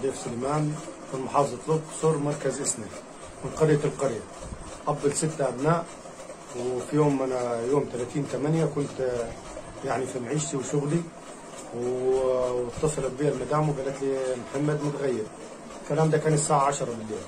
ضيف سليمان من محافظة الأقصر مركز إسنا من قرية القرية أب لستة أبناء وفي يوم أنا يوم 30 8 كنت آه، يعني في معيشتي وشغلي و- واتصلت بي المدام وقالت لي محمد متغيب الكلام ده كان الساعة 10 بالليل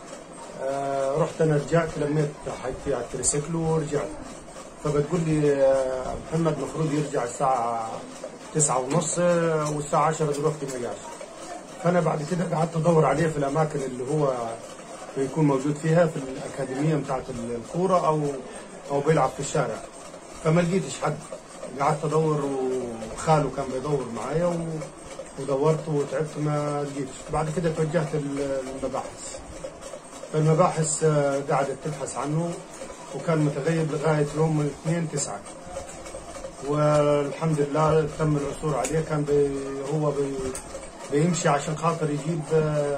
آه، رحت أنا رجعت لميت حاجتي على التريسيكل ورجعت فبتقول لي آه، محمد المفروض يرجع الساعة تسعة ونص آه، والساعة 10 دلوقتي ما جاش فأنا بعد كده قعدت أدور عليه في الأماكن اللي هو بيكون موجود فيها في الأكاديمية بتاعت الكورة أو أو بيلعب في الشارع فما لقيتش حد قعدت أدور وخاله كان بيدور معايا و- ودورت وتعبت ما لقيتش بعد كده توجهت للمباحث فالمباحث آه، قعدت تبحث عنه وكان متغيب لغاية يوم 2 9 والحمد لله تم العثور عليه كان بي هو بي بيمشي عشان خاطر يجيب آه،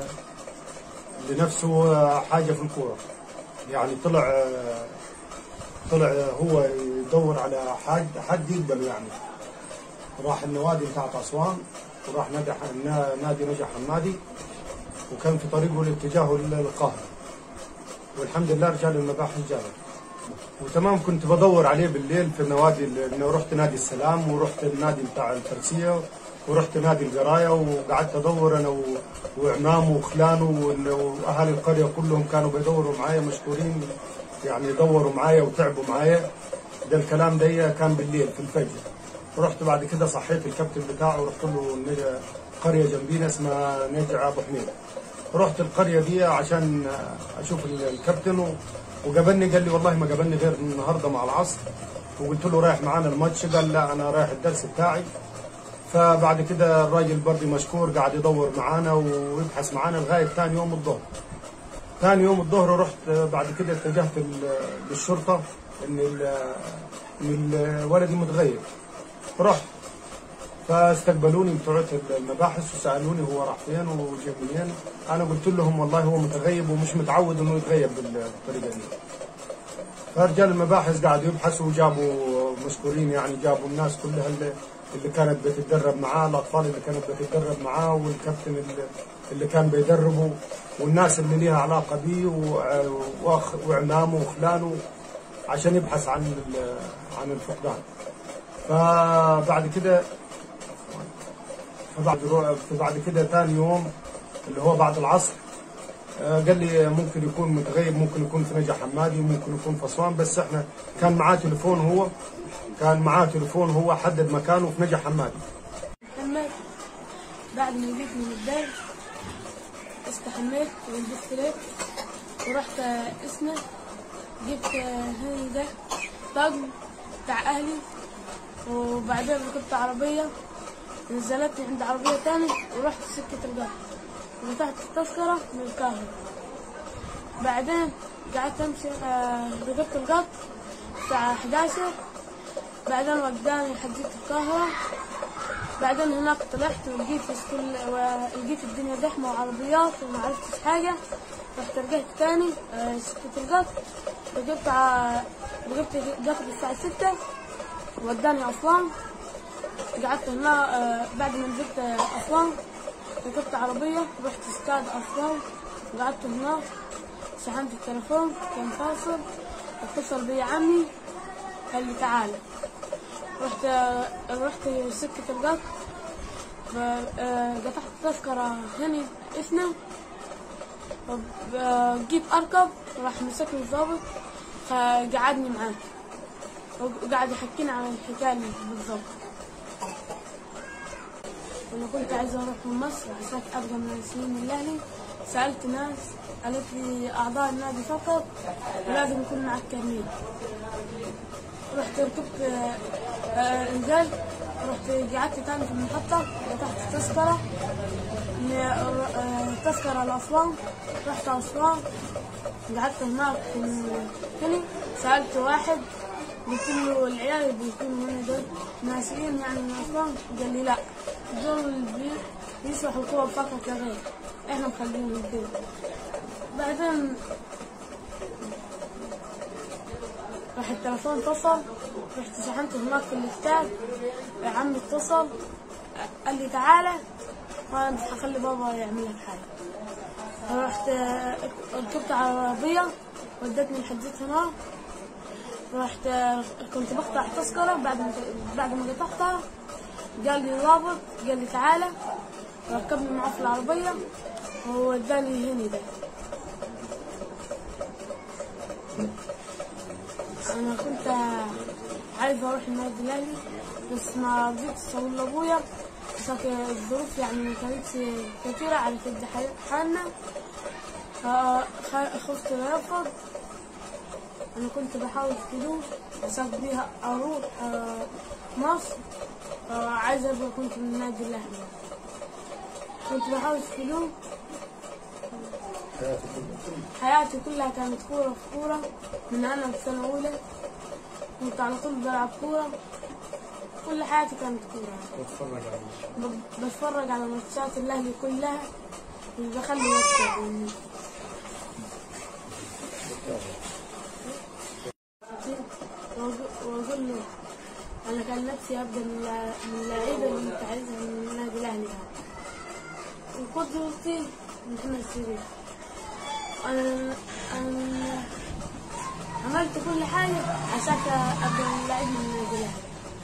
لنفسه آه، حاجة في الكورة يعني طلع آه، طلع آه، هو يدور على حد حد يقبله يعني راح النوادي بتاعت أسوان وراح نادي نادي نجح حمادي وكان في طريقه لاتجاهه للقاهرة والحمد لله رجال المباحث جابه وتمام كنت بدور عليه بالليل في النوادي لانه رحت نادي السلام ورحت النادي بتاع الفرسيه ورحت نادي القرايه وقعدت ادور انا و- وعمامه وخلانه وإن- واهالي القريه كلهم كانوا بيدوروا معايا مشكورين يعني دوروا معايا وتعبوا معايا ده الكلام ده كان بالليل في الفجر رحت بعد كده صحيت الكابتن بتاعه ورحت له نجا قريه جنبينا اسمها نجع ابو حميد رحت القريه دي عشان اشوف الكابتن و- وقابلني قال لي والله ما قابلني غير النهارده مع العصر وقلت له رايح معانا الماتش قال لا انا رايح الدرس بتاعي فبعد كده الراجل برضه مشكور قاعد يدور معانا ويبحث معانا لغايه ثاني يوم الظهر ثاني يوم الظهر رحت بعد كده اتجهت ال- للشرطه ان ال- ان الولد متغير رحت فاستقبلوني بتوع المباحث وسالوني هو راح فين وجاي منين انا قلت لهم والله هو متغيب ومش متعود انه يتغيب بال- بالطريقه دي فرجال المباحث قاعدوا يبحثوا وجابوا مشكورين يعني جابوا الناس كلها اللي, اللي كانت بتتدرب معاه الاطفال اللي كانت بتتدرب معاه والكابتن اللي, اللي كان بيدربه والناس اللي ليها علاقه بيه و- وأخ- وعمامه وخلانه عشان يبحث عن ال- عن الفقدان فبعد كده فبعد رو- فبعد كده ثاني يوم اللي هو بعد العصر آه، قال لي ممكن يكون متغيب ممكن يكون في نجا حمادي ممكن يكون في اسوان بس احنا كان معاه تليفون هو كان معاه تليفون هو حدد مكانه في نجا حمادي محمد بعد ما جيت من الدرس استحميت ولبست ليت ورحت اسمه جبت هني ده طقم بتاع اهلي وبعدين ركبت عربية نزلتني عند عربية تاني ورحت سكة القهر ودفعت التذكرة من القاهرة بعدين قعدت امشي آه، ركبت القطر الساعة 11 بعدين وداني حديت القاهرة بعدين هناك طلعت ولقيت كل ولقيت الدنيا زحمة وعربيات وما عرفتش حاجة رحت رجعت تاني آه، سكة القطر ركبت ع- ركبت قطر الساعة ستة وداني أسوان قعدت هنا آه، بعد ما نزلت آه، أسوان ركبت عربية رحت استاد أسوان قعدت هناك شحنت التليفون كان فاصل اتصل بي عمي قال لي تعالى رحت رحت سكة القطر فقطعت التذكرة هني إثنى جيت أركب راح مسكني الضابط فقعدني معاه وقعد يحكينا عن الحكاية اللي بالضبط أنا كنت عايزة أروح من مصر عشان أبقى من السنين الأهلي سألت ناس قالت لي أعضاء النادي فقط ولازم يكون معك كارنيه رحت ركبت آه، آه، نزلت رحت قعدت تاني في المحطة فتحت التذكرة إن- آه، تذكرة لأسوان رحت أسوان قعدت هناك في الكلي سألت واحد قلت له العيال اللي بيكونوا هنا دول ناسيين يعني من أسوان قال لي لا دول اللي بي- بيشرحوا الكورة فقط لا غير احنا مخليهم الدول بعدين راح التليفون اتصل رحت شحنت هناك في الاستاد عمي اتصل قال لي تعالى قال مش هخلي بابا يعمل لك حاجة رحت آه، ركبت على العربية ودتني لحديت هنا رحت آه، كنت بقطع تذكرة بعد ما بعد ما قطعتها قال لي ضابط قال لي تعالى ركبني معاه في العربية ووداني هني ده أنا كنت عايزة أروح النادي الأهلي بس ما رضيتش أقول لأبويا عشان الظروف يعني ما كانتش كتيرة على كد حالنا فخفت لا يرفض أنا كنت بحاول فلوس عشان بيها أروح آه، مصر آه، عايزة أبقى كنت من النادي الأهلي كنت بحاول فلوس حياتي كلها كانت كورة في كورة من أنا في سنة أولى كنت على طول بلعب كورة كل حياتي كانت كورة بتفرج عليه ب- بتفرج على ماتشات الأهلي كلها مش بخلي نفسي يعني وأقول- وأقول له أنا كان نفسي أبدأ من اللا- من اللعيبة اللي أنت عايزها من النادي الأهلي يعني وقدوتي محمد شريف أنا أنا عملت كل حاجة عشان أبدأ من لعيب من النادي الأهلي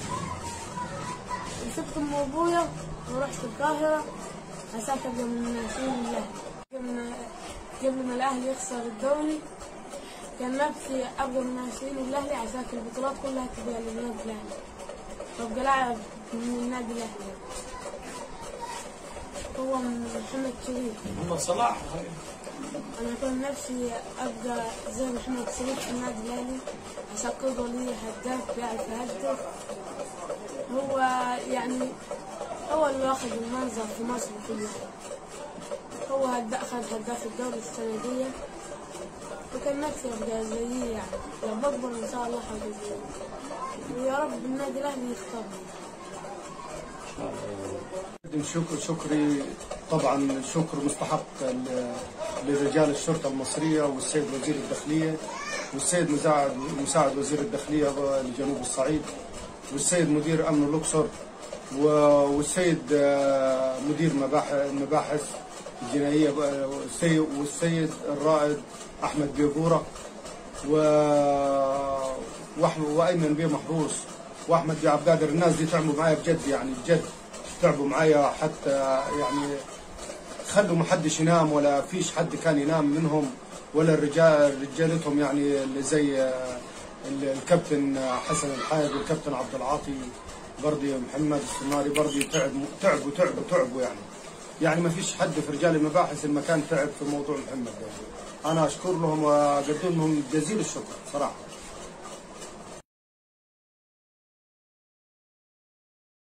وسبت أم وأبويا ورحت القاهرة عشان أبدأ من ناشئين الأهلي قبل- قبل ما الأهلي يخسر الدوري كان نفسي أبدأ من ناشئين الأهلي عشان البطولات كلها تبقى للنادي الأهلي وأبقى لاعب من النادي الأهلي هو محمد شريف محمد صلاح أنا كان نفسي أبقى زي محمد شريف في النادي الأهلي عشان قدوة لي هداف بيعرف يهدف هو يعني هو اللي واخد المنظر في مصر كلها هو هدا أخذ هداف الدوري السنة دي وكان نفسي أبقى زيه يعني لو بكبر إن شاء الله هبقى زيه ويا رب النادي الأهلي يختارني أقدم شكر شكري طبعا شكر مستحق ل- لرجال الشرطة المصرية والسيد وزير الداخلية والسيد مساعد مساعد وزير الداخلية لجنوب الصعيد والسيد مدير أمن الأقصر و- والسيد آه، مدير مباحث المباحث الجنائية آه، والسيد والسيد الرائد أحمد بيقورة و وأحمد وايمن بيه محروس واحمد بيه عبد القادر الناس دي تعبوا معايا بجد يعني بجد تعبوا معايا حتى يعني خلوا ما حدش ينام ولا فيش حد كان ينام منهم ولا الرجال رجالتهم يعني اللي زي آه، الكابتن حسن الحايد والكابتن عبد العاطي برضي محمد السماري برضي تعبوا تعبوا تعبوا تعبوا يعني يعني ما فيش حد في رجال المباحث المكان تعب في موضوع محمد يعني. انا اشكر لهم واقدم لهم جزيل الشكر صراحه